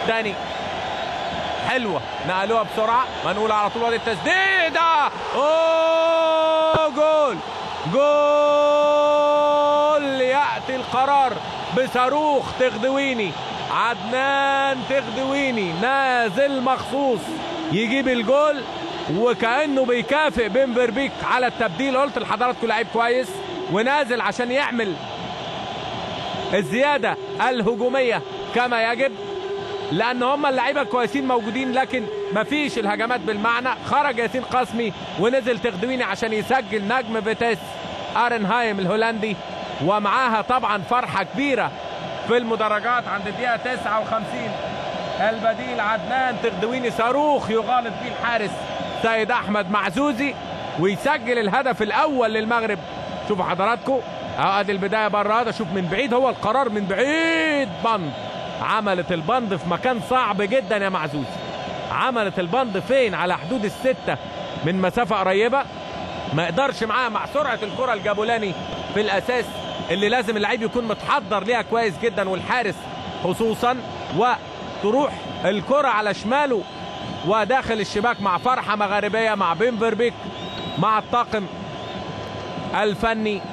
تاني حلوه نقلوها بسرعه منقول على طول وادي التسديده اوه جول جول ياتي القرار بصاروخ تغدويني عدنان تغدويني نازل مخصوص يجيب الجول وكانه بيكافئ بن فيربيك على التبديل قلت لحضراتكم لعيب كويس ونازل عشان يعمل الزياده الهجوميه كما يجب لان هم اللعيبه الكويسين موجودين لكن مفيش الهجمات بالمعنى خرج ياسين قاسمي ونزل تخدويني عشان يسجل نجم فيتاس ارنهايم الهولندي ومعاها طبعا فرحه كبيره في المدرجات عند الدقيقه 59 البديل عدنان تخدويني صاروخ يغالط بيه الحارس سيد احمد معزوزي ويسجل الهدف الاول للمغرب شوفوا حضراتكم اهو ادي البدايه بره هذا شوف من بعيد هو القرار من بعيد بند عملت البند في مكان صعب جدا يا معزوز عملت البند فين على حدود الستة من مسافة قريبة ما يقدرش معاها مع سرعة الكرة الجابولاني في الأساس اللي لازم اللعيب يكون متحضر ليها كويس جدا والحارس خصوصا وتروح الكرة على شماله وداخل الشباك مع فرحة مغاربية مع بن فيربيك مع الطاقم الفني